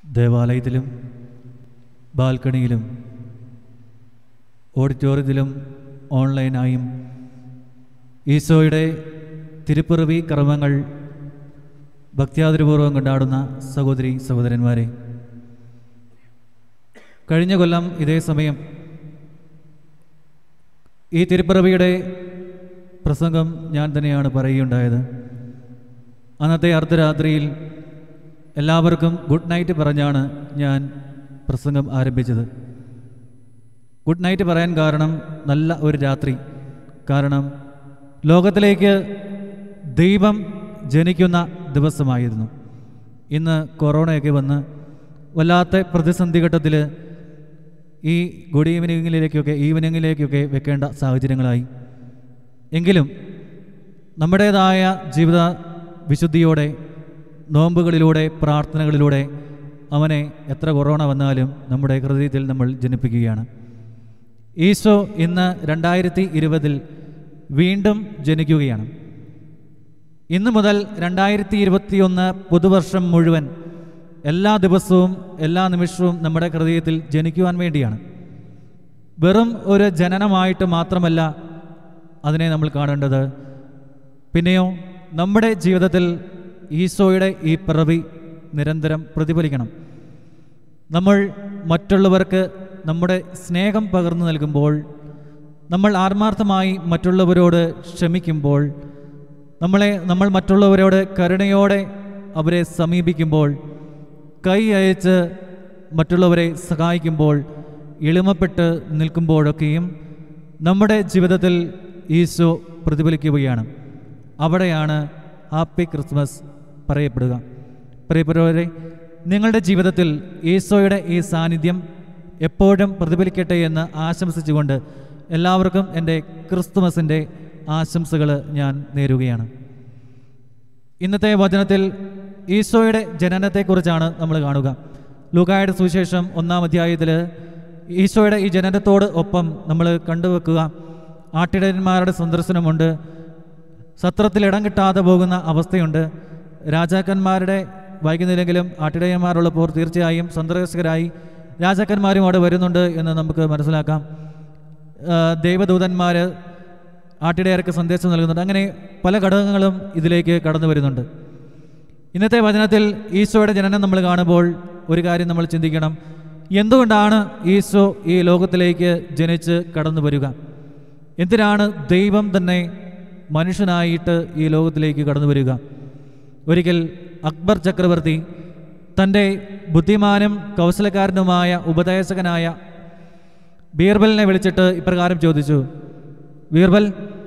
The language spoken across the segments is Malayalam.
ദേവാലയത്തിലും ബാൽക്കണിയിലും ഓഡിറ്റോറിയത്തിലും ഓൺലൈനായും ഈശോയുടെ തിരുപ്പിറവി കർമ്മങ്ങൾ ഭക്ത്യാദരപൂർവ്വം കൊണ്ടാടുന്ന സഹോദരി സഹോദരന്മാരെ കഴിഞ്ഞ കൊല്ലം ഇതേ സമയം ഈ തിരുപ്പിറവിയുടെ പ്രസംഗം ഞാൻ തന്നെയാണ് പറയുകയുണ്ടായത് അന്നത്തെ അർദ്ധരാത്രിയിൽ എല്ലാവർക്കും ഗുഡ് നൈറ്റ് പറഞ്ഞാണ് ഞാൻ പ്രസംഗം ആരംഭിച്ചത് ഗുഡ് നൈറ്റ് പറയാൻ കാരണം നല്ല ഒരു രാത്രി കാരണം ലോകത്തിലേക്ക് ദൈവം ജനിക്കുന്ന ദിവസമായിരുന്നു ഇന്ന് കൊറോണയൊക്കെ വന്ന് വല്ലാത്ത പ്രതിസന്ധി ഘട്ടത്തിൽ ഈ ഗുഡ് ഈവനിങ്ങിലേക്കൊക്കെ ഈവനിങ്ങിലേക്കൊക്കെ വെക്കേണ്ട സാഹചര്യങ്ങളായി എങ്കിലും നമ്മുടേതായ ജീവിത വിശുദ്ധിയോടെ നോമ്പുകളിലൂടെ പ്രാർത്ഥനകളിലൂടെ അവനെ എത്ര കൊറോണ വന്നാലും നമ്മുടെ ഹൃദയത്തിൽ നമ്മൾ ജനിപ്പിക്കുകയാണ് ഈശോ ഇന്ന് രണ്ടായിരത്തി ഇരുപതിൽ വീണ്ടും ജനിക്കുകയാണ് ഇന്നു മുതൽ രണ്ടായിരത്തി ഇരുപത്തിയൊന്ന് പുതുവർഷം മുഴുവൻ എല്ലാ ദിവസവും എല്ലാ നിമിഷവും നമ്മുടെ ഹൃദയത്തിൽ ജനിക്കുവാൻ വേണ്ടിയാണ് വെറും ഒരു ജനനമായിട്ട് മാത്രമല്ല അതിനെ നമ്മൾ കാണേണ്ടത് പിന്നെയോ നമ്മുടെ ജീവിതത്തിൽ ഈശോയുടെ ഈ പിറവി നിരന്തരം പ്രതിഫലിക്കണം നമ്മൾ മറ്റുള്ളവർക്ക് നമ്മുടെ സ്നേഹം പകർന്നു നൽകുമ്പോൾ നമ്മൾ ആത്മാർത്ഥമായി മറ്റുള്ളവരോട് ക്ഷമിക്കുമ്പോൾ നമ്മളെ നമ്മൾ മറ്റുള്ളവരോട് കരുണയോടെ അവരെ സമീപിക്കുമ്പോൾ കൈ അയച്ച് മറ്റുള്ളവരെ സഹായിക്കുമ്പോൾ എളിമപ്പെട്ട് നിൽക്കുമ്പോഴൊക്കെയും നമ്മുടെ ജീവിതത്തിൽ ഈശോ പ്രതിഫലിക്കുകയാണ് അവിടെയാണ് ഹാപ്പി ക്രിസ്മസ് പറയപ്പെടുക പ്രിയപ്പെട്ടവരെ നിങ്ങളുടെ ജീവിതത്തിൽ ഈശോയുടെ ഈ സാന്നിധ്യം എപ്പോഴും പ്രതിഫലിക്കട്ടെ എന്ന് ആശംസിച്ചുകൊണ്ട് എല്ലാവർക്കും എൻ്റെ ക്രിസ്തുമസിൻ്റെ ആശംസകൾ ഞാൻ നേരുകയാണ് ഇന്നത്തെ വചനത്തിൽ ഈശോയുടെ ജനനത്തെക്കുറിച്ചാണ് നമ്മൾ കാണുക ലൂക്കായുടെ സുവിശേഷം ഒന്നാം അധ്യായത്തിൽ ഈശോയുടെ ഈ ജനനത്തോട് ഒപ്പം നമ്മൾ കണ്ടുവെക്കുക ആട്ടിടയന്മാരുടെ സന്ദർശനമുണ്ട് സത്രത്തിൽ ഇടം കിട്ടാതെ പോകുന്ന അവസ്ഥയുണ്ട് രാജാക്കന്മാരുടെ വൈകുന്നില്ലെങ്കിലും ആട്ടിടയന്മാരുള്ളപ്പോൾ തീർച്ചയായും സന്ദർശകരായി രാജാക്കന്മാരും അവിടെ വരുന്നുണ്ട് എന്ന് നമുക്ക് മനസ്സിലാക്കാം ആ, ദൈവദൂതന്മാർ ആട്ടിടയർക്ക് സന്ദേശം നൽകുന്നുണ്ട് അങ്ങനെ പല ഘടകങ്ങളും ഇതിലേക്ക് കടന്നു വരുന്നുണ്ട് ഇന്നത്തെ വചനത്തിൽ ഈശോയുടെ ജനനം നമ്മൾ കാണുമ്പോൾ ഒരു കാര്യം നമ്മൾ ചിന്തിക്കണം എന്തുകൊണ്ടാണ് ഈശോ ഈ ലോകത്തിലേക്ക് ജനിച്ച് കടന്നു വരിക എന്തിനാണ് ദൈവം തന്നെ മനുഷ്യനായിട്ട് ഈ ലോകത്തിലേക്ക് കടന്നു വരിക ഒരിക്കൽ അക്ബർ ചക്രവർത്തി തൻ്റെ ബുദ്ധിമാനും കൗശലക്കാരനുമായ ഉപദേശകനായ ബീർബലിനെ വിളിച്ചിട്ട് ഇപ്രകാരം ചോദിച്ചു ബീർബൽ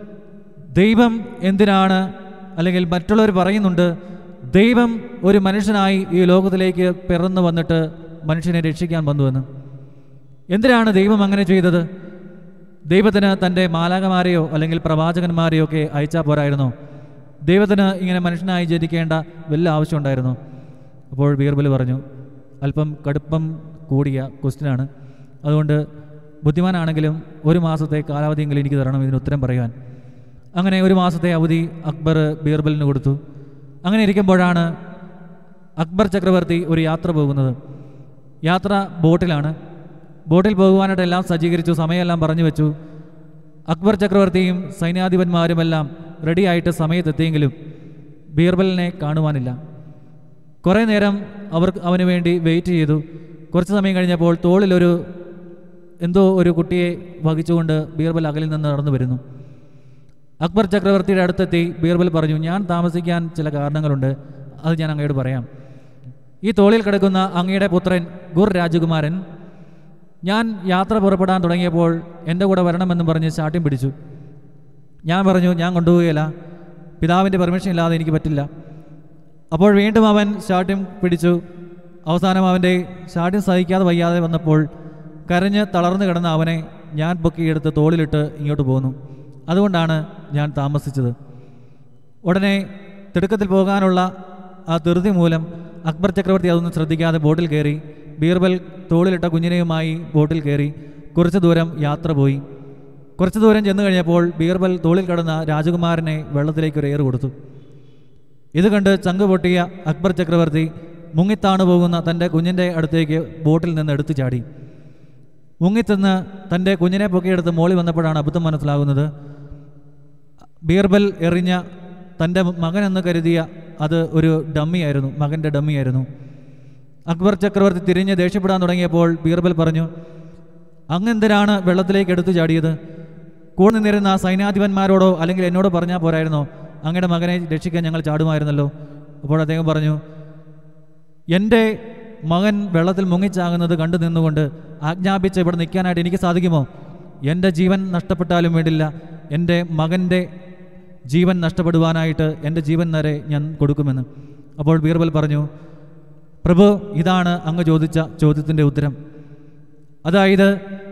ദൈവം എന്തിനാണ് അല്ലെങ്കിൽ മറ്റുള്ളവർ പറയുന്നുണ്ട് ദൈവം ഒരു മനുഷ്യനായി ഈ ലോകത്തിലേക്ക് പിറന്നു വന്നിട്ട് മനുഷ്യനെ രക്ഷിക്കാൻ വന്നുവെന്ന് എന്തിനാണ് ദൈവം അങ്ങനെ ചെയ്തത് ദൈവത്തിന് തൻ്റെ മാലാകമാരെയോ അല്ലെങ്കിൽ പ്രവാചകന്മാരെയോ ഒക്കെ അയച്ചാൽ പോരായിരുന്നോ ദൈവത്തിന് ഇങ്ങനെ മനുഷ്യനായി ജനിക്കേണ്ട വല്ല ആവശ്യമുണ്ടായിരുന്നോ അപ്പോൾ ബീർബൽ പറഞ്ഞു അല്പം കടുപ്പം കൂടിയ ക്വസ്റ്റ്യനാണ് അതുകൊണ്ട് ബുദ്ധിമാനാണെങ്കിലും ഒരു മാസത്തെ കാലാവധിയെങ്കിലും എനിക്ക് തരണം ഇതിന് ഉത്തരം പറയാൻ അങ്ങനെ ഒരു മാസത്തെ അവധി അക്ബർ ബീർബലിന് കൊടുത്തു അങ്ങനെ ഇരിക്കുമ്പോഴാണ് അക്ബർ ചക്രവർത്തി ഒരു യാത്ര പോകുന്നത് യാത്ര ബോട്ടിലാണ് ബോട്ടിൽ പോകുവാനായിട്ട് എല്ലാം സജ്ജീകരിച്ചു സമയമെല്ലാം പറഞ്ഞു വെച്ചു അക്ബർ ചക്രവർത്തിയും സൈന്യാധിപന്മാരുമെല്ലാം റെഡിയായിട്ട് സമയത്തെത്തിയെങ്കിലും ബീർബലിനെ കാണുവാനില്ല കുറേ നേരം അവർ അവന് വേണ്ടി വെയിറ്റ് ചെയ്തു കുറച്ച് സമയം കഴിഞ്ഞപ്പോൾ തോളിലൊരു എന്തോ ഒരു കുട്ടിയെ വഹിച്ചുകൊണ്ട് ബീർബൽ അകലിൽ നിന്ന് നടന്നു വരുന്നു അക്ബർ ചക്രവർത്തിയുടെ അടുത്തെത്തി ബീർബൽ പറഞ്ഞു ഞാൻ താമസിക്കാൻ ചില കാരണങ്ങളുണ്ട് അത് ഞാൻ അങ്ങയോട് പറയാം ഈ തോളിൽ കിടക്കുന്ന അങ്ങയുടെ പുത്രൻ ഗുർ രാജകുമാരൻ ഞാൻ യാത്ര പുറപ്പെടാൻ തുടങ്ങിയപ്പോൾ എൻ്റെ കൂടെ വരണമെന്ന് പറഞ്ഞ് ചാട്ടിയും പിടിച്ചു ഞാൻ പറഞ്ഞു ഞാൻ കൊണ്ടുപോവുകയില്ല പിതാവിൻ്റെ പെർമിഷൻ ഇല്ലാതെ എനിക്ക് പറ്റില്ല അപ്പോൾ വീണ്ടും അവൻ ഷാട്ടിം പിടിച്ചു അവസാനം അവൻ്റെ ഷാട്ടിം സഹിക്കാതെ വയ്യാതെ വന്നപ്പോൾ കരഞ്ഞ് തളർന്നു കിടന്ന അവനെ ഞാൻ പൊക്കിയെടുത്ത് തോളിലിട്ട് ഇങ്ങോട്ട് പോന്നു അതുകൊണ്ടാണ് ഞാൻ താമസിച്ചത് ഉടനെ തിടുക്കത്തിൽ പോകാനുള്ള ആ ധൃതി മൂലം അക്ബർ ചക്രവർത്തി അതൊന്നും ശ്രദ്ധിക്കാതെ ബോട്ടിൽ കയറി ബീർബൽ തോളിലിട്ട കുഞ്ഞിനെയുമായി ബോട്ടിൽ കയറി കുറച്ച് ദൂരം യാത്ര പോയി കുറച്ച് ദൂരം ചെന്ന് കഴിഞ്ഞപ്പോൾ ബീർബൽ തോളിൽ കടന്ന രാജകുമാരനെ വെള്ളത്തിലേക്ക് ഒരു ഏറ് കൊടുത്തു ഇത് കണ്ട് ചങ്ക് പൊട്ടിയ അക്ബർ ചക്രവർത്തി മുങ്ങിത്താണു പോകുന്ന തൻ്റെ കുഞ്ഞിൻ്റെ അടുത്തേക്ക് ബോട്ടിൽ നിന്ന് എടുത്തു ചാടി മുങ്ങിത്തിന്ന് തൻ്റെ കുഞ്ഞിനെ പൊക്കിയെടുത്ത് മോളി വന്നപ്പോഴാണ് അബദ്ധം മനസ്സിലാകുന്നത് ബീർബൽ എറിഞ്ഞ തൻ്റെ മകനെന്ന് കരുതിയ അത് ഒരു ഡമ്മിയായിരുന്നു മകൻ്റെ ഡമ്മിയായിരുന്നു അക്ബർ ചക്രവർത്തി തിരിഞ്ഞ് ദേഷ്യപ്പെടാൻ തുടങ്ങിയപ്പോൾ ബീർബൽ പറഞ്ഞു അങ്ങെന്തിനാണ് വെള്ളത്തിലേക്ക് എടുത്തു ചാടിയത് കൂടെ നിന്നിരുന്ന സൈന്യാധിപന്മാരോടോ അല്ലെങ്കിൽ എന്നോട് പറഞ്ഞാൽ പോരായിരുന്നോ അങ്ങയുടെ മകനെ രക്ഷിക്കാൻ ഞങ്ങൾ ചാടുമായിരുന്നല്ലോ അപ്പോൾ അദ്ദേഹം പറഞ്ഞു എൻ്റെ മകൻ വെള്ളത്തിൽ മുങ്ങിച്ചാകുന്നത് കണ്ടു നിന്നുകൊണ്ട് ആജ്ഞാപിച്ച് ഇവിടെ നിൽക്കാനായിട്ട് എനിക്ക് സാധിക്കുമോ എൻ്റെ ജീവൻ നഷ്ടപ്പെട്ടാലും വേണ്ടില്ല എൻ്റെ മകൻ്റെ ജീവൻ നഷ്ടപ്പെടുവാനായിട്ട് എൻ്റെ ജീവൻ വരെ ഞാൻ കൊടുക്കുമെന്ന് അപ്പോൾ ബീർബൽ പറഞ്ഞു പ്രഭു ഇതാണ് അങ്ങ് ചോദിച്ച ചോദ്യത്തിൻ്റെ ഉത്തരം അതായത്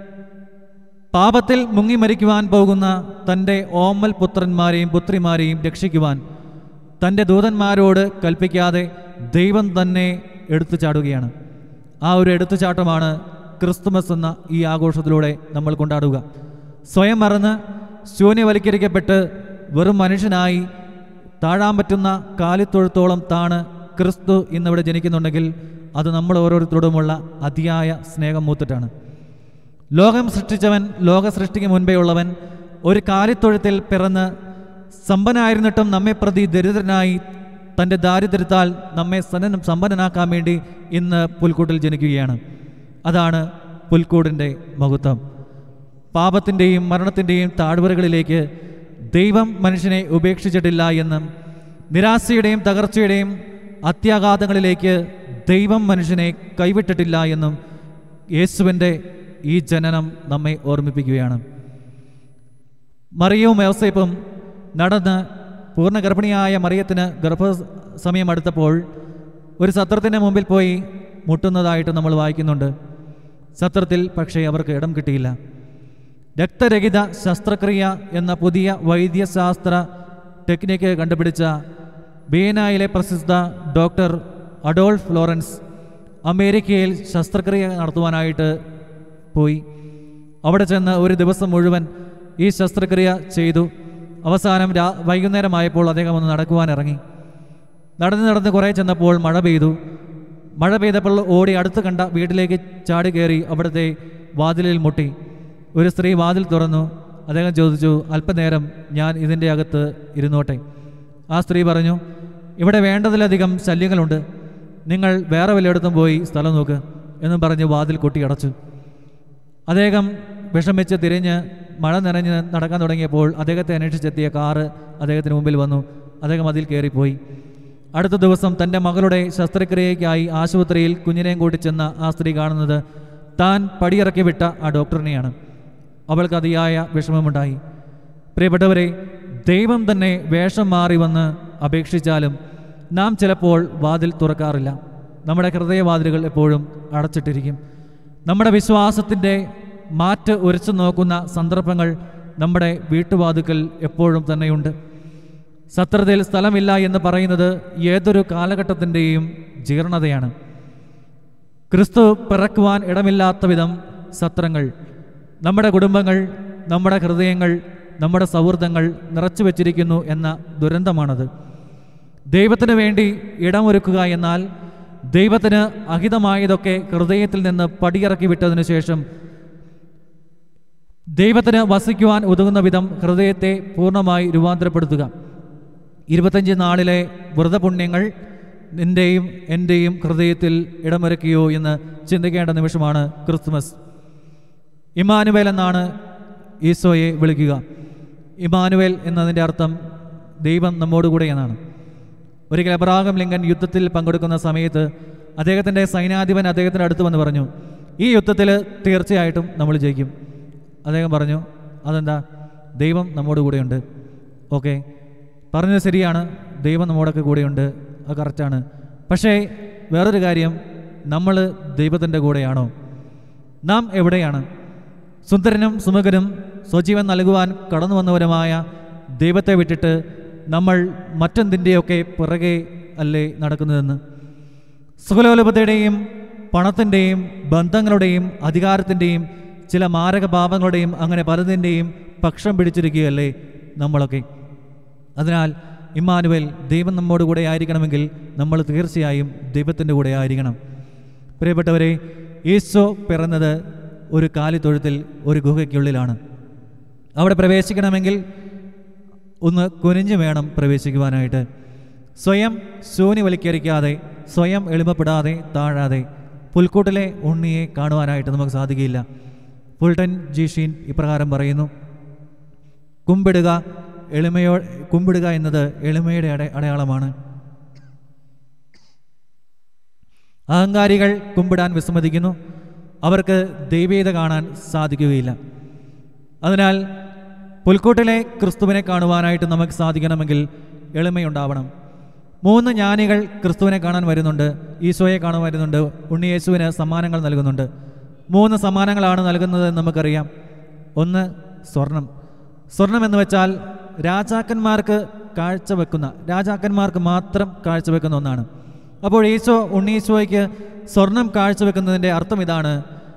പാപത്തിൽ മുങ്ങി മരിക്കുവാൻ പോകുന്ന തൻ്റെ ഓമൽ പുത്രന്മാരെയും പുത്രിമാരെയും രക്ഷിക്കുവാൻ തൻ്റെ ദൂതന്മാരോട് കൽപ്പിക്കാതെ ദൈവം തന്നെ എടുത്തു ചാടുകയാണ് ആ ഒരു എടുത്തുചാട്ടമാണ് ക്രിസ്തുമസ് എന്ന ഈ ആഘോഷത്തിലൂടെ നമ്മൾ കൊണ്ടാടുക സ്വയം മറന്ന് ശൂന്യവൽക്കരിക്കപ്പെട്ട് വെറും മനുഷ്യനായി താഴാൻ പറ്റുന്ന കാലിത്തൊഴുത്തോളം താണ് ക്രിസ്തു ഇന്നിവിടെ ജനിക്കുന്നുണ്ടെങ്കിൽ അത് നമ്മൾ ഓരോരുത്തരോടുമുള്ള അതിയായ സ്നേഹം മൂത്തിട്ടാണ് ലോകം സൃഷ്ടിച്ചവൻ ലോക സൃഷ്ടിക്ക് മുൻപേ ഉള്ളവൻ ഒരു കാലിത്തൊഴുത്തിൽ പിറന്ന് സമ്പന്നായിരുന്നിട്ടും നമ്മെ പ്രതി ദരിദ്രനായി തൻ്റെ ദാരിദ്ര്യത്താൽ നമ്മെ സനനം സമ്പന്നനാക്കാൻ വേണ്ടി ഇന്ന് പുൽക്കൂട്ടിൽ ജനിക്കുകയാണ് അതാണ് പുൽക്കൂടിൻ്റെ മഹത്വം പാപത്തിൻ്റെയും മരണത്തിൻ്റെയും താഴ്വരകളിലേക്ക് ദൈവം മനുഷ്യനെ ഉപേക്ഷിച്ചിട്ടില്ല എന്നും നിരാശയുടെയും തകർച്ചയുടെയും അത്യാഘാതങ്ങളിലേക്ക് ദൈവം മനുഷ്യനെ കൈവിട്ടിട്ടില്ല എന്നും യേശുവിൻ്റെ ഈ ജനനം നമ്മെ ഓർമ്മിപ്പിക്കുകയാണ് മറിയവും യോസേപ്പും നടന്ന് പൂർണ്ണ ഗർഭിണിയായ മറിയത്തിന് ഗർഭ സമയം അടുത്തപ്പോൾ ഒരു സത്രത്തിൻ്റെ മുമ്പിൽ പോയി മുട്ടുന്നതായിട്ട് നമ്മൾ വായിക്കുന്നുണ്ട് സത്രത്തിൽ പക്ഷേ അവർക്ക് ഇടം കിട്ടിയില്ല രക്തരഹിത ശസ്ത്രക്രിയ എന്ന പുതിയ വൈദ്യശാസ്ത്ര ടെക്നിക്ക് കണ്ടുപിടിച്ച ബീനായിലെ പ്രസിദ്ധ ഡോക്ടർ അഡോൾഫ് ലോറൻസ് അമേരിക്കയിൽ ശസ്ത്രക്രിയ നടത്തുവാനായിട്ട് പോയി അവിടെ ചെന്ന് ഒരു ദിവസം മുഴുവൻ ഈ ശസ്ത്രക്രിയ ചെയ്തു അവസാനം രാ വൈകുന്നേരമായപ്പോൾ അദ്ദേഹം ഒന്ന് നടക്കുവാൻ ഇറങ്ങി നടന്ന് നടന്ന് കുറേ ചെന്നപ്പോൾ മഴ പെയ്തു മഴ പെയ്തപ്പോൾ ഓടി അടുത്ത് കണ്ട വീട്ടിലേക്ക് ചാടി കയറി അവിടുത്തെ വാതിലിൽ മുട്ടി ഒരു സ്ത്രീ വാതിൽ തുറന്നു അദ്ദേഹം ചോദിച്ചു അല്പനേരം ഞാൻ ഇതിൻ്റെ അകത്ത് ഇരുന്നോട്ടെ ആ സ്ത്രീ പറഞ്ഞു ഇവിടെ വേണ്ടതിലധികം ശല്യങ്ങളുണ്ട് നിങ്ങൾ വേറെ വല്ലയിടത്തും പോയി സ്ഥലം നോക്ക് എന്നും പറഞ്ഞ് വാതിൽ കൊട്ടി അടച്ചു അദ്ദേഹം വിഷമിച്ച് തിരിഞ്ഞ് മഴ നനഞ്ഞ് നടക്കാൻ തുടങ്ങിയപ്പോൾ അദ്ദേഹത്തെ അന്വേഷിച്ചെത്തിയ കാറ് അദ്ദേഹത്തിന് മുമ്പിൽ വന്നു അദ്ദേഹം അതിൽ കയറിപ്പോയി അടുത്ത ദിവസം തൻ്റെ മകളുടെ ശസ്ത്രക്രിയയ്ക്കായി ആശുപത്രിയിൽ കുഞ്ഞിനെയും കൂട്ടി ചെന്ന ആ സ്ത്രീ കാണുന്നത് താൻ പടിയിറക്കി വിട്ട ആ ഡോക്ടറിനെയാണ് അവൾക്ക് അതിയായ വിഷമമുണ്ടായി പ്രിയപ്പെട്ടവരെ ദൈവം തന്നെ വേഷം മാറി വന്ന് അപേക്ഷിച്ചാലും നാം ചിലപ്പോൾ വാതിൽ തുറക്കാറില്ല നമ്മുടെ ഹൃദയവാതിലുകൾ എപ്പോഴും അടച്ചിട്ടിരിക്കും നമ്മുടെ വിശ്വാസത്തിൻ്റെ മാറ്റ് ഉരച്ചു നോക്കുന്ന സന്ദർഭങ്ങൾ നമ്മുടെ വീട്ടുവാതുക്കൽ എപ്പോഴും തന്നെയുണ്ട് സത്രത്തിൽ സ്ഥലമില്ല എന്ന് പറയുന്നത് ഏതൊരു കാലഘട്ടത്തിൻ്റെയും ജീർണതയാണ് ക്രിസ്തു പിറക്കുവാൻ ഇടമില്ലാത്ത വിധം സത്രങ്ങൾ നമ്മുടെ കുടുംബങ്ങൾ നമ്മുടെ ഹൃദയങ്ങൾ നമ്മുടെ സൗഹൃദങ്ങൾ നിറച്ചു വച്ചിരിക്കുന്നു എന്ന ദുരന്തമാണത് ദൈവത്തിന് വേണ്ടി ഇടമൊരുക്കുക എന്നാൽ ദൈവത്തിന് അഹിതമായതൊക്കെ ഹൃദയത്തിൽ നിന്ന് പടിയിറക്കി വിട്ടതിനു ശേഷം ദൈവത്തിന് വസിക്കുവാൻ ഉതകുന്ന വിധം ഹൃദയത്തെ പൂർണ്ണമായി രൂപാന്തരപ്പെടുത്തുക ഇരുപത്തഞ്ച് നാളിലെ വ്രതപുണ്യങ്ങൾ നിൻ്റെയും എൻ്റെയും ഹൃദയത്തിൽ ഇടമൊരുക്കിയോ എന്ന് ചിന്തിക്കേണ്ട നിമിഷമാണ് ക്രിസ്തുമസ് ഇമാനുവേൽ എന്നാണ് ഈശോയെ വിളിക്കുക ഇമാനുവേൽ എന്നതിൻ്റെ അർത്ഥം ദൈവം നമ്മോടുകൂടെ എന്നാണ് ഒരിക്കൽ അബ്രാഹം ലിങ്കൻ യുദ്ധത്തിൽ പങ്കെടുക്കുന്ന സമയത്ത് അദ്ദേഹത്തിൻ്റെ സൈന്യാധിപൻ അദ്ദേഹത്തിൻ്റെ അടുത്ത് വന്ന് പറഞ്ഞു ഈ യുദ്ധത്തിൽ തീർച്ചയായിട്ടും നമ്മൾ ജയിക്കും അദ്ദേഹം പറഞ്ഞു അതെന്താ ദൈവം നമ്മോട് കൂടെയുണ്ട് ഓക്കെ പറഞ്ഞത് ശരിയാണ് ദൈവം നമ്മോടൊക്കെ കൂടെയുണ്ട് അത് കറക്റ്റാണ് പക്ഷേ വേറൊരു കാര്യം നമ്മൾ ദൈവത്തിൻ്റെ കൂടെയാണോ നാം എവിടെയാണ് സുന്ദരനും സുമുഖനും സ്വജീവൻ നൽകുവാൻ കടന്നു വന്നവരുമായ ദൈവത്തെ വിട്ടിട്ട് നമ്മൾ മറ്റെന്തിൻ്റെയൊക്കെ പിറകെ അല്ലേ നടക്കുന്നതെന്ന് സുഖലോലഭതയുടെയും പണത്തിൻ്റെയും ബന്ധങ്ങളുടെയും അധികാരത്തിൻ്റെയും ചില മാരക പാപങ്ങളുടെയും അങ്ങനെ പലതിൻ്റെയും പക്ഷം പിടിച്ചിരിക്കുകയല്ലേ നമ്മളൊക്കെ അതിനാൽ ഇമ്മാനുവൽ ദൈവം നമ്മോട് കൂടെ ആയിരിക്കണമെങ്കിൽ നമ്മൾ തീർച്ചയായും ദൈവത്തിൻ്റെ കൂടെ ആയിരിക്കണം പ്രിയപ്പെട്ടവരെ ഈശോ പിറന്നത് ഒരു കാലിത്തൊഴുത്തിൽ ഒരു ഗുഹയ്ക്കുള്ളിലാണ് അവിടെ പ്രവേശിക്കണമെങ്കിൽ ഒന്ന് കുനിഞ്ഞു വേണം പ്രവേശിക്കുവാനായിട്ട് സ്വയം ശൂന്യവൽക്കരിക്കാതെ സ്വയം എളിമപ്പെടാതെ താഴാതെ പുൽക്കൂട്ടിലെ ഉണ്ണിയെ കാണുവാനായിട്ട് നമുക്ക് സാധിക്കില്ല ഫുൾട്ടൻ ജീഷീൻ ഇപ്രകാരം പറയുന്നു കുമ്പിടുക എളിമയോ കുമ്പിടുക എന്നത് എളിമയുടെ അട അടയാളമാണ് അഹങ്കാരികൾ കുമ്പിടാൻ വിസമ്മതിക്കുന്നു അവർക്ക് ദൈവീയത കാണാൻ സാധിക്കുകയില്ല അതിനാൽ പുൽക്കൂട്ടിലെ ക്രിസ്തുവിനെ കാണുവാനായിട്ട് നമുക്ക് സാധിക്കണമെങ്കിൽ എളിമയുണ്ടാവണം മൂന്ന് ജ്ഞാനികൾ ക്രിസ്തുവിനെ കാണാൻ വരുന്നുണ്ട് ഈശോയെ കാണാൻ വരുന്നുണ്ട് ഉണ്ണിയേശുവിന് സമ്മാനങ്ങൾ നൽകുന്നുണ്ട് മൂന്ന് സമ്മാനങ്ങളാണ് നൽകുന്നതെന്ന് നമുക്കറിയാം ഒന്ന് സ്വർണം സ്വർണം എന്ന് വെച്ചാൽ രാജാക്കന്മാർക്ക് കാഴ്ചവെക്കുന്ന രാജാക്കന്മാർക്ക് മാത്രം കാഴ്ചവെക്കുന്ന ഒന്നാണ് അപ്പോൾ ഈശോ ഉണ്ണീശോയ്ക്ക് സ്വർണം കാഴ്ചവെക്കുന്നതിൻ്റെ അർത്ഥം ഇതാണ്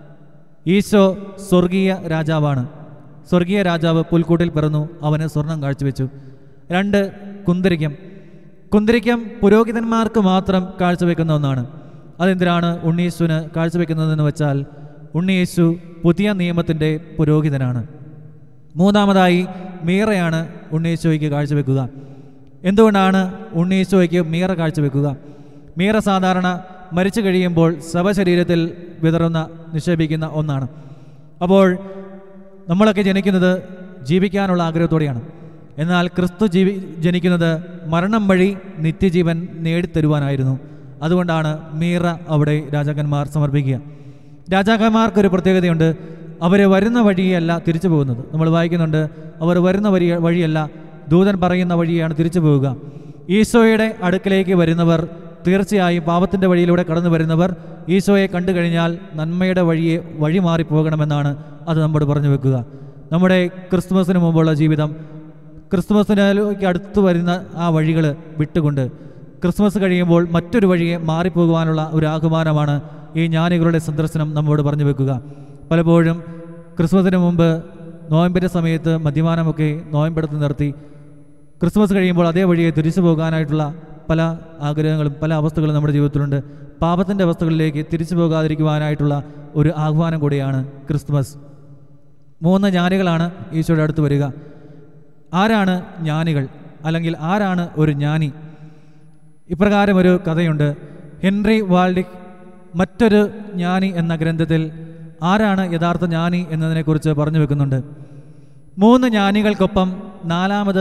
ഈശോ സ്വർഗീയ രാജാവാണ് സ്വർഗീയ രാജാവ് പുൽക്കൂട്ടിൽ പിറന്നു അവന് സ്വർണം കാഴ്ചവെച്ചു രണ്ട് കുന്തിരിക്കം കുന്തിരിക്കം പുരോഹിതന്മാർക്ക് മാത്രം കാഴ്ചവെക്കുന്ന ഒന്നാണ് അതെന്തിനാണ് ഉണ്ണീശുവിന് കാഴ്ചവെക്കുന്നതെന്ന് വെച്ചാൽ ഉണ്ണീശു പുതിയ നിയമത്തിൻ്റെ പുരോഹിതനാണ് മൂന്നാമതായി മീറയാണ് ഉണ്ണീശോയ്ക്ക് കാഴ്ചവെക്കുക എന്തുകൊണ്ടാണ് ഉണ്ണീശോയ്ക്ക് മീറ കാഴ്ചവെക്കുക മീറ സാധാരണ മരിച്ചു കഴിയുമ്പോൾ ശവശരീരത്തിൽ വിതറുന്ന നിക്ഷേപിക്കുന്ന ഒന്നാണ് അപ്പോൾ നമ്മളൊക്കെ ജനിക്കുന്നത് ജീവിക്കാനുള്ള ആഗ്രഹത്തോടെയാണ് എന്നാൽ ക്രിസ്തു ജീവി ജനിക്കുന്നത് മരണം വഴി നിത്യജീവൻ നേടിത്തരുവാനായിരുന്നു അതുകൊണ്ടാണ് മീറ അവിടെ രാജാക്കന്മാർ സമർപ്പിക്കുക രാജാക്കന്മാർക്കൊരു പ്രത്യേകതയുണ്ട് അവർ വരുന്ന വഴിയല്ല തിരിച്ചു പോകുന്നത് നമ്മൾ വായിക്കുന്നുണ്ട് അവർ വരുന്ന വഴി വഴിയല്ല ദൂതൻ പറയുന്ന വഴിയാണ് തിരിച്ചു പോവുക ഈശോയുടെ അടുക്കലേക്ക് വരുന്നവർ തീർച്ചയായും പാപത്തിൻ്റെ വഴിയിലൂടെ കടന്നു വരുന്നവർ ഈശോയെ കണ്ടു കഴിഞ്ഞാൽ നന്മയുടെ വഴിയെ വഴി മാറിപ്പോകണമെന്നാണ് അത് നമ്മോട് പറഞ്ഞു വെക്കുക നമ്മുടെ ക്രിസ്തുമസിന് മുമ്പുള്ള ജീവിതം ക്രിസ്തുമസിലേക്ക് അടുത്ത് വരുന്ന ആ വഴികൾ വിട്ടുകൊണ്ട് ക്രിസ്മസ് കഴിയുമ്പോൾ മറ്റൊരു വഴിയെ മാറിപ്പോകുവാനുള്ള ഒരു ആഹ്വാനമാണ് ഈ ജ്ഞാനികളുടെ സന്ദർശനം നമ്മോട് പറഞ്ഞു വെക്കുക പലപ്പോഴും ക്രിസ്മസിന് മുമ്പ് നോയമ്പിൻ്റെ സമയത്ത് മദ്യപാനമൊക്കെ നോയമ്പെടുത്ത് നിർത്തി ക്രിസ്മസ് കഴിയുമ്പോൾ അതേ വഴിയെ തിരിച്ചു പോകാനായിട്ടുള്ള പല ആഗ്രഹങ്ങളും പല അവസ്ഥകളും നമ്മുടെ ജീവിതത്തിലുണ്ട് പാപത്തിൻ്റെ അവസ്ഥകളിലേക്ക് തിരിച്ചു പോകാതിരിക്കുവാനായിട്ടുള്ള ഒരു ആഹ്വാനം കൂടിയാണ് ക്രിസ്മസ് മൂന്ന് ജ്ഞാനികളാണ് ഈശോയുടെ അടുത്ത് വരിക ആരാണ് ജ്ഞാനികൾ അല്ലെങ്കിൽ ആരാണ് ഒരു ജ്ഞാനി ഇപ്രകാരം ഒരു കഥയുണ്ട് ഹെൻറി വാൾഡിക് മറ്റൊരു ജ്ഞാനി എന്ന ഗ്രന്ഥത്തിൽ ആരാണ് യഥാർത്ഥ ജ്ഞാനി എന്നതിനെക്കുറിച്ച് പറഞ്ഞു വെക്കുന്നുണ്ട് മൂന്ന് ജ്ഞാനികൾക്കൊപ്പം നാലാമത്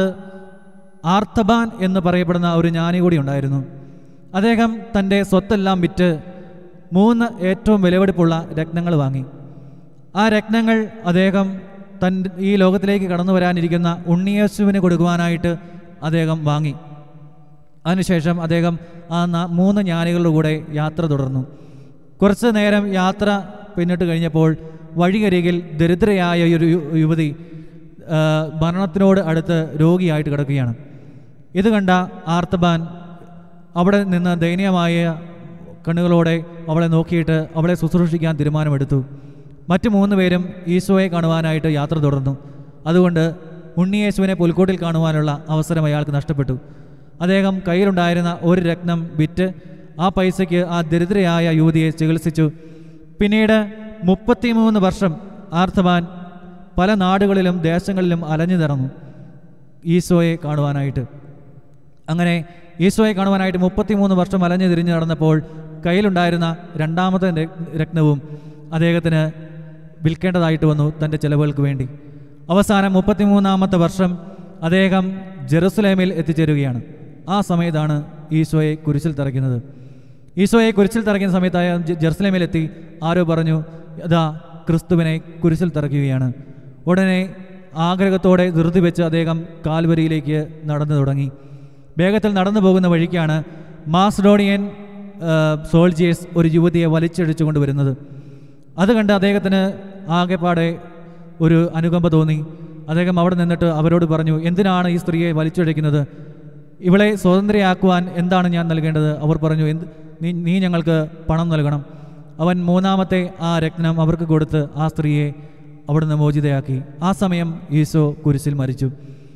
ആർത്തബാൻ എന്ന് പറയപ്പെടുന്ന ഒരു ജ്ഞാനി കൂടി ഉണ്ടായിരുന്നു അദ്ദേഹം തൻ്റെ സ്വത്തെല്ലാം വിറ്റ് മൂന്ന് ഏറ്റവും വിലപിടിപ്പുള്ള രത്നങ്ങൾ വാങ്ങി ആ രത്നങ്ങൾ അദ്ദേഹം തൻ ഈ ലോകത്തിലേക്ക് കടന്നു വരാനിരിക്കുന്ന ഉണ്ണിയേശുവിന് കൊടുക്കുവാനായിട്ട് അദ്ദേഹം വാങ്ങി അതിനുശേഷം അദ്ദേഹം ആ ന- മൂന്ന് ജ്ഞാനികളുടെ കൂടെ യാത്ര തുടർന്നു കുറച്ച് നേരം യാത്ര പിന്നിട്ട് കഴിഞ്ഞപ്പോൾ വഴിയരികിൽ ദരിദ്രയായ ഒരു യു- യുവതി ആ, മരണത്തിനോട് അടുത്ത് രോഗിയായിട്ട് കിടക്കുകയാണ് ഇത് കണ്ട ആർത്തബാൻ അവിടെ നിന്ന് ദയനീയമായ കണ്ണുകളോടെ അവളെ നോക്കിയിട്ട് അവളെ ശുശ്രൂഷിക്കാൻ തീരുമാനമെടുത്തു മറ്റു മൂന്ന് പേരും ഈശോയെ കാണുവാനായിട്ട് യാത്ര തുടർന്നു അതുകൊണ്ട് ഉണ്ണിയേശുവിനെ പുൽക്കോട്ടിൽ കാണുവാനുള്ള അവസരം അയാൾക്ക് നഷ്ടപ്പെട്ടു അദ്ദേഹം കയ്യിലുണ്ടായിരുന്ന ഒരു രത്നം വിറ്റ് ആ പൈസയ്ക്ക് ആ ദരിദ്രയായ യുവതിയെ ചികിത്സിച്ചു പിന്നീട് മുപ്പത്തിമൂന്ന് വർഷം ആർത്തവാൻ പല നാടുകളിലും ദേശങ്ങളിലും അലഞ്ഞു നിറഞ്ഞു ഈശോയെ കാണുവാനായിട്ട് അങ്ങനെ ഈശോയെ കാണുവാനായിട്ട് മുപ്പത്തിമൂന്ന് വർഷം അലഞ്ഞു തിരിഞ്ഞു നടന്നപ്പോൾ കയ്യിലുണ്ടായിരുന്ന രണ്ടാമത്തെ ര- രത്നവും അദ്ദേഹത്തിന് വിൽക്കേണ്ടതായിട്ട് വന്നു തൻ്റെ ചെലവുകൾക്ക് വേണ്ടി അവസാനം മുപ്പത്തിമൂന്നാമത്തെ വർഷം അദ്ദേഹം ജെറുസലേമിൽ എത്തിച്ചേരുകയാണ് ആ സമയത്താണ് ഈശോയെ കുരിശിൽ തറയ്ക്കുന്നത് ഈശോയെ കുരിശിൽ തറയ്ക്കുന്ന സമയത്തായ ജെ- ജെറുസലേമിലെത്തി ആരോ പറഞ്ഞു അതാ ക്രിസ്തുവിനെ കുരിശിൽ തറയ്ക്കുകയാണ് ഉടനെ ആഗ്രഹത്തോടെ ധൃതി വെച്ച് അദ്ദേഹം കാൽവരിയിലേക്ക് നടന്നു തുടങ്ങി വേഗത്തിൽ നടന്നു പോകുന്ന വഴിക്കാണ് മാസ്ഡോണിയൻ സോൾജിയേഴ്സ് ഒരു യുവതിയെ വലിച്ചടിച്ചു കൊണ്ടുവരുന്നത് അത് കണ്ട് അദ്ദേഹത്തിന് ആകെപ്പാടെ ഒരു അനുകമ്പ തോന്നി അദ്ദേഹം അവിടെ നിന്നിട്ട് അവരോട് പറഞ്ഞു എന്തിനാണ് ഈ സ്ത്രീയെ വലിച്ചഴക്കുന്നത് ഇവളെ സ്വതന്ത്രയാക്കുവാൻ എന്താണ് ഞാൻ നൽകേണ്ടത് അവർ പറഞ്ഞു എന്ത് നീ നീ ഞങ്ങൾക്ക് പണം നൽകണം അവൻ മൂന്നാമത്തെ ആ രത്നം അവർക്ക് കൊടുത്ത് ആ സ്ത്രീയെ അവിടുന്ന് മോചിതയാക്കി ആ സമയം ഈശോ കുരിശിൽ മരിച്ചു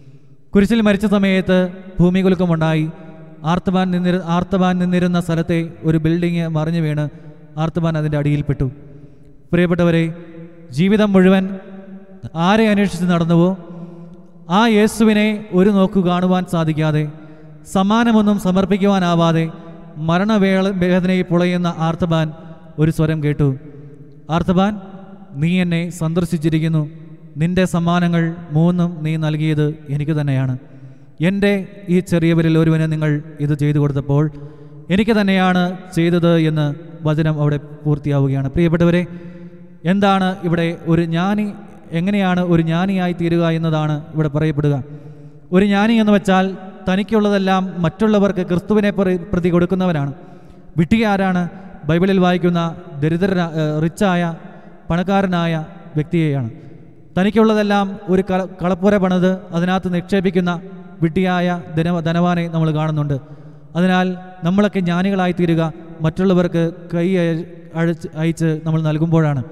കുരിശിൽ മരിച്ച സമയത്ത് ഭൂമികുലുക്കമുണ്ടായി ആർത്തബാൻ നിന്നിരു ആർത്തബാൻ നിന്നിരുന്ന സ്ഥലത്തെ ഒരു ബിൽഡിങ് മറിഞ്ഞു വീണ് ആർത്തബാൻ അതിൻ്റെ അടിയിൽപ്പെട്ടു പ്രിയപ്പെട്ടവരെ ജീവിതം മുഴുവൻ ആരെ അന്വേഷിച്ച് നടന്നുവോ ആ യേശുവിനെ ഒരു നോക്കു കാണുവാൻ സാധിക്കാതെ സമ്മാനമൊന്നും സമർപ്പിക്കുവാനാവാതെ മരണവേള വേദനയിൽ പുളയുന്ന ആർത്തബാൻ ഒരു സ്വരം കേട്ടു ആർത്തബാൻ നീ എന്നെ സന്ദർശിച്ചിരിക്കുന്നു നിന്റെ സമ്മാനങ്ങൾ മൂന്നും നീ നൽകിയത് എനിക്ക് തന്നെയാണ് എൻ്റെ ഈ ചെറിയവരിൽ ഒരുവന് നിങ്ങൾ ഇത് ചെയ്തു കൊടുത്തപ്പോൾ എനിക്ക് തന്നെയാണ് ചെയ്തത് എന്ന് വചനം അവിടെ പൂർത്തിയാവുകയാണ് പ്രിയപ്പെട്ടവരെ എന്താണ് ഇവിടെ ഒരു ജ്ഞാനി എങ്ങനെയാണ് ഒരു ജ്ഞാനിയായി തീരുക എന്നതാണ് ഇവിടെ പറയപ്പെടുക ഒരു ജ്ഞാനി എന്ന് വെച്ചാൽ തനിക്കുള്ളതെല്ലാം മറ്റുള്ളവർക്ക് ക്രിസ്തുവിനെ പ്രതി- പ്രതി കൊടുക്കുന്നവനാണ് വിട്ടി ആരാണ് ബൈബിളിൽ വായിക്കുന്ന ദരിദ്ര റിച്ചായ പണക്കാരനായ വ്യക്തിയെയാണ് തനിക്കുള്ളതെല്ലാം ഒരു കള കളപ്പുര പണിത് അതിനകത്ത് നിക്ഷേപിക്കുന്ന വിട്ടിയായ ധന ധനവാനെ നമ്മൾ കാണുന്നുണ്ട് അതിനാൽ നമ്മളൊക്കെ ജ്ഞാനികളായി തീരുക മറ്റുള്ളവർക്ക് കൈ അയ- അഴച്ച് അയച്ച് നമ്മൾ നൽകുമ്പോഴാണ്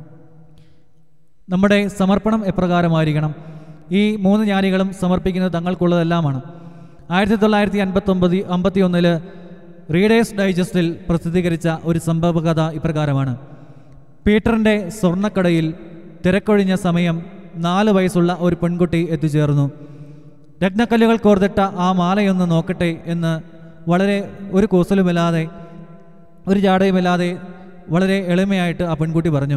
നമ്മുടെ സമർപ്പണം എപ്രകാരമായിരിക്കണം ഈ മൂന്ന് ജ്ഞാനികളും സമർപ്പിക്കുന്നത് തങ്ങൾക്കുള്ളതെല്ലാമാണ് ആയിരത്തി തൊള്ളായിരത്തി അൻപത്തൊമ്പത് അമ്പത്തി ഒന്നില് റീഡേഴ്സ് ഡൈജസ്റ്റിൽ പ്രസിദ്ധീകരിച്ച ഒരു സംഭവ കഥ ഇപ്രകാരമാണ് പീറ്ററിൻ്റെ സ്വർണ്ണക്കടയിൽ തിരക്കൊഴിഞ്ഞ സമയം നാല് വയസ്സുള്ള ഒരു പെൺകുട്ടി എത്തിച്ചേർന്നു രത്നക്കല്ലുകൾ കോർത്തിട്ട ആ മാലയൊന്ന് നോക്കട്ടെ എന്ന് വളരെ ഒരു കൂസലുമില്ലാതെ ഒരു ജാടയുമില്ലാതെ വളരെ എളിമയായിട്ട് ആ പെൺകുട്ടി പറഞ്ഞു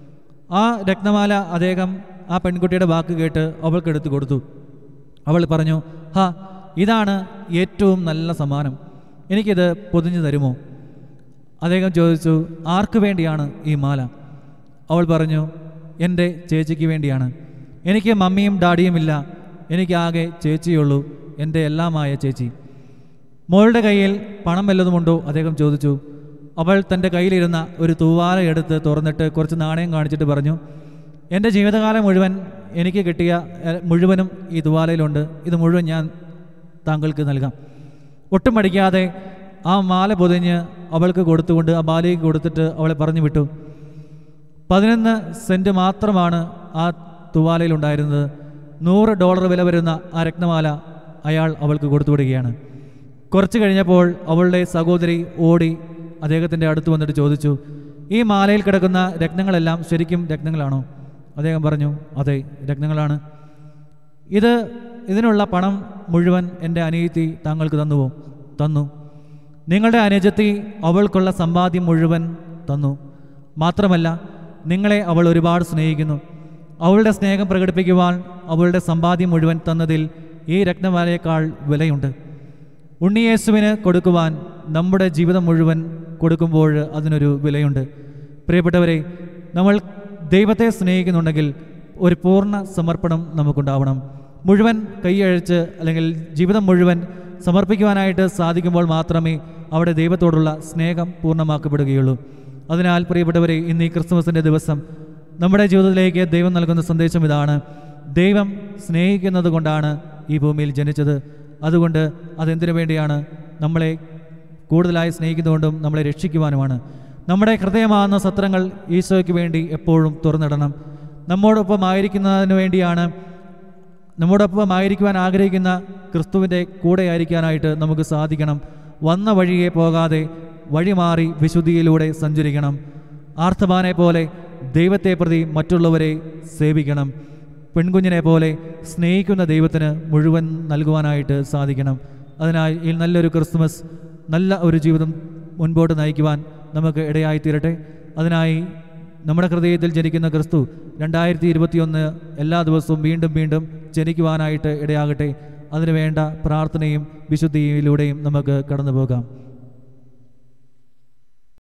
ആ രത്നമാല അദ്ദേഹം ആ പെൺകുട്ടിയുടെ വാക്ക് കേട്ട് അവൾക്ക് എടുത്തു കൊടുത്തു അവൾ പറഞ്ഞു ഹാ ഇതാണ് ഏറ്റവും നല്ല സമ്മാനം എനിക്കിത് പൊതിഞ്ഞു തരുമോ അദ്ദേഹം ചോദിച്ചു ആർക്ക് വേണ്ടിയാണ് ഈ മാല അവൾ പറഞ്ഞു എൻ്റെ ചേച്ചിക്ക് വേണ്ടിയാണ് എനിക്ക് മമ്മിയും ഡാഡിയുമില്ല എനിക്കാകെ ചേച്ചിയുള്ളൂ എൻ്റെ എല്ലാമായ ചേച്ചി മോളുടെ കയ്യിൽ പണം വല്ലതുമുണ്ടോ അദ്ദേഹം ചോദിച്ചു അവൾ തൻ്റെ കയ്യിലിരുന്ന ഒരു തൂവാല എടുത്ത് തുറന്നിട്ട് കുറച്ച് നാണയം കാണിച്ചിട്ട് പറഞ്ഞു എൻ്റെ ജീവിതകാലം മുഴുവൻ എനിക്ക് കിട്ടിയ എ, മുഴുവനും ഈ തൂവാലയിലുണ്ട് ഇത് മുഴുവൻ ഞാൻ താങ്കൾക്ക് നൽകാം ഒട്ടും മടിക്കാതെ ആ മാല പൊതിഞ്ഞ് അവൾക്ക് കൊടുത്തുകൊണ്ട് ആ ബാലയ്ക്ക് കൊടുത്തിട്ട് അവളെ പറഞ്ഞു വിട്ടു പതിനൊന്ന് സെൻറ്റ് മാത്രമാണ് ആ തുവാലയിലുണ്ടായിരുന്നത് നൂറ് ഡോളർ വില വരുന്ന ആ രത്നമാല അയാൾ അവൾക്ക് കൊടുത്തുവിടുകയാണ് കുറച്ച് കഴിഞ്ഞപ്പോൾ അവളുടെ സഹോദരി ഓടി അദ്ദേഹത്തിൻ്റെ അടുത്ത് വന്നിട്ട് ചോദിച്ചു ഈ മാലയിൽ കിടക്കുന്ന രത്നങ്ങളെല്ലാം ശരിക്കും രത്നങ്ങളാണോ അദ്ദേഹം പറഞ്ഞു അതെ രത്നങ്ങളാണ് ഇത് ഇതിനുള്ള പണം മുഴുവൻ എൻ്റെ അനിയത്തി താങ്കൾക്ക് തന്നുവോ തന്നു നിങ്ങളുടെ അനുജത്തി അവൾക്കുള്ള സമ്പാദ്യം മുഴുവൻ തന്നു മാത്രമല്ല നിങ്ങളെ അവൾ ഒരുപാട് സ്നേഹിക്കുന്നു അവളുടെ സ്നേഹം പ്രകടിപ്പിക്കുവാൻ അവളുടെ സമ്പാദ്യം മുഴുവൻ തന്നതിൽ ഈ രത്നമാലയേക്കാൾ വിലയുണ്ട് ഉണ്ണിയേശുവിന് കൊടുക്കുവാൻ നമ്മുടെ ജീവിതം മുഴുവൻ കൊടുക്കുമ്പോൾ അതിനൊരു വിലയുണ്ട് പ്രിയപ്പെട്ടവരെ നമ്മൾ ദൈവത്തെ സ്നേഹിക്കുന്നുണ്ടെങ്കിൽ ഒരു പൂർണ്ണ സമർപ്പണം നമുക്കുണ്ടാവണം മുഴുവൻ കൈയഴിച്ച് അല്ലെങ്കിൽ ജീവിതം മുഴുവൻ സമർപ്പിക്കുവാനായിട്ട് സാധിക്കുമ്പോൾ മാത്രമേ അവിടെ ദൈവത്തോടുള്ള സ്നേഹം പൂർണ്ണമാക്കപ്പെടുകയുള്ളൂ അതിനാൽ പ്രിയപ്പെട്ടവരെ ഇന്ന് ഈ ക്രിസ്മസിൻ്റെ ദിവസം നമ്മുടെ ജീവിതത്തിലേക്ക് ദൈവം നൽകുന്ന സന്ദേശം ഇതാണ് ദൈവം സ്നേഹിക്കുന്നത് കൊണ്ടാണ് ഈ ഭൂമിയിൽ ജനിച്ചത് അതുകൊണ്ട് അതെന്തിനു വേണ്ടിയാണ് നമ്മളെ കൂടുതലായി സ്നേഹിക്കുന്നതുകൊണ്ടും നമ്മളെ രക്ഷിക്കുവാനുമാണ് നമ്മുടെ ഹൃദയമാകുന്ന സത്രങ്ങൾ ഈശോയ്ക്ക് വേണ്ടി എപ്പോഴും തുറന്നിടണം നമ്മോടൊപ്പം ആയിരിക്കുന്നതിന് വേണ്ടിയാണ് നമ്മോടൊപ്പം ആയിരിക്കുവാൻ ആഗ്രഹിക്കുന്ന ക്രിസ്തുവിൻ്റെ കൂടെ ആയിരിക്കാനായിട്ട് നമുക്ക് സാധിക്കണം വന്ന വഴിയെ പോകാതെ വഴി മാറി വിശുദ്ധിയിലൂടെ സഞ്ചരിക്കണം ആർത്തബാനെ പോലെ ദൈവത്തെ പ്രതി മറ്റുള്ളവരെ സേവിക്കണം പെൺകുഞ്ഞിനെ പോലെ സ്നേഹിക്കുന്ന ദൈവത്തിന് മുഴുവൻ നൽകുവാനായിട്ട് സാധിക്കണം അതിനായി ഈ നല്ലൊരു ക്രിസ്മസ് നല്ല ഒരു ജീവിതം മുൻപോട്ട് നയിക്കുവാൻ നമുക്ക് ഇടയായിത്തീരട്ടെ അതിനായി നമ്മുടെ ഹൃദയത്തിൽ ജനിക്കുന്ന ക്രിസ്തു രണ്ടായിരത്തി ഇരുപത്തിയൊന്ന് എല്ലാ ദിവസവും വീണ്ടും വീണ്ടും ജനിക്കുവാനായിട്ട് ഇടയാകട്ടെ അതിനുവേണ്ട പ്രാർത്ഥനയും വിശുദ്ധിയിലൂടെയും നമുക്ക് കടന്നു പോകാം